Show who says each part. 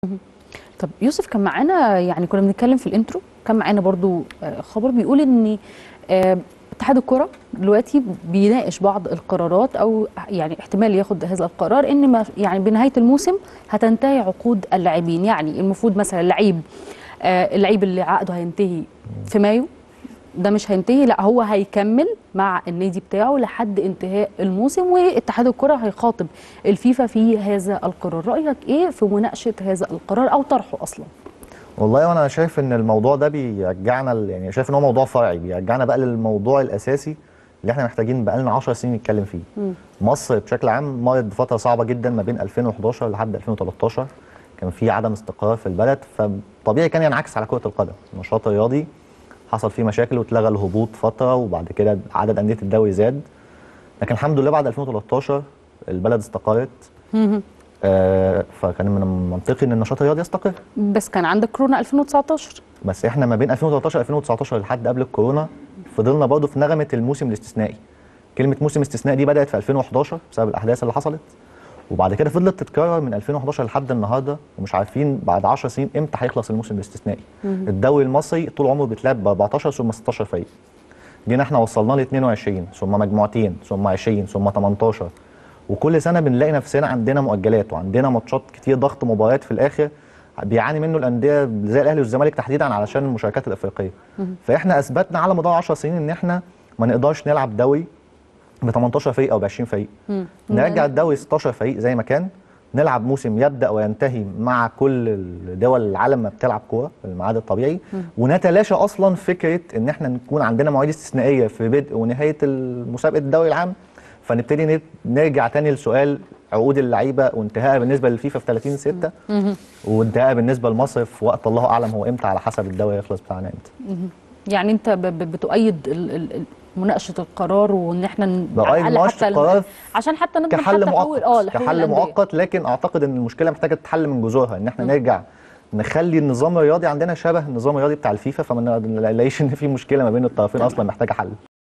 Speaker 1: طب يوسف كان معانا يعني كنا بنتكلم في الانترو كان معانا برضو آه، خبر بيقول ان آه، اتحاد الكره دلوقتي بيناقش بعض القرارات او يعني احتمال ياخد هذا القرار ان ما يعني بنهايه الموسم هتنتهي عقود اللاعبين يعني المفروض مثلا اللعيب آه، اللعيب اللي عقده هينتهي في مايو ده مش هينتهي لا هو هيكمل مع النادي بتاعه لحد انتهاء الموسم واتحاد الكره هيخاطب الفيفا في هذا القرار رايك ايه في مناقشه هذا القرار او طرحه اصلا
Speaker 2: والله وانا شايف ان الموضوع ده بيرجعنا ل- يعني شايف ان هو موضوع فرعي بيرجعنا بقى للموضوع الاساسي اللي احنا محتاجين بقى لنا 10 سنين نتكلم فيه مصر بشكل عام مرت بفتره صعبه جدا ما بين 2011 لحد 2013 كان في عدم استقرار في البلد فطبيعي كان ينعكس على كره القدم النشاط الرياضي حصل فيه مشاكل واتلغى الهبوط فتره وبعد كده عدد انديه الدوري زاد لكن الحمد لله بعد 2013 البلد استقرت آه فكان من المنطقي ان النشاط الرياضي يستقر
Speaker 1: بس كان عندك كورونا 2019
Speaker 2: بس احنا ما بين 2013 2019 لحد قبل الكورونا فضلنا برضه في نغمه الموسم الاستثنائي كلمه موسم استثنائي دي بدات في 2011 بسبب الاحداث اللي حصلت وبعد كده فضلت تتكرر من 2011 لحد النهارده ومش عارفين بعد 10 سنين امتى هيخلص الموسم الاستثنائي الدوري المصري طول عمره بيتلعب ب 14 ثم 16 فريق جينا احنا وصلنا ل 22 ثم مجموعتين ثم 20 ثم 18 وكل سنه بنلاقي نفسنا عندنا مؤجلات وعندنا ماتشات كتير ضغط مباريات في الاخر بيعاني منه الانديه زي الاهلي والزمالك تحديدا علشان المشاركات الافريقيه فاحنا اثبتنا على مدار 10 سنين ان احنا ما نقدرش نلعب دوري ب 18 فريق او ب 20 فريق نرجع الدوري 16 فريق زي ما كان نلعب موسم يبدا وينتهي مع كل دول العالم ما بتلعب كوره في الميعاد الطبيعي ونتلاشى اصلا فكره ان احنا نكون عندنا مواعيد استثنائيه في بدء ونهايه مسابقه الدوري العام فنبتدي نت- نرجع تاني لسؤال عقود اللعيبه وانتهائها بالنسبه للفيفا في 30 6 وانتهائها بالنسبه لمصر في وقت الله اعلم هو امتى على حسب الدوري يخلص بتاعنا امتى
Speaker 1: يعني انت ب- ب- بتؤيد ال- ال- ال- مناقشه القرار وان احنا ن-
Speaker 2: بأيد
Speaker 1: على الأقل
Speaker 2: مناقشة
Speaker 1: حتى ال-
Speaker 2: القرار
Speaker 1: عشان حتى نضمن
Speaker 2: كحل
Speaker 1: حتى حقوق- اه
Speaker 2: مؤقت
Speaker 1: لحقوق
Speaker 2: كحل
Speaker 1: الأندية.
Speaker 2: مؤقت لكن اعتقد ان المشكله محتاجه تتحل من جذورها ان احنا نرجع نخلي النظام الرياضي عندنا شبه النظام الرياضي بتاع الفيفا فما نلاقيش ان في مشكله ما بين الطرفين اصلا محتاجه حل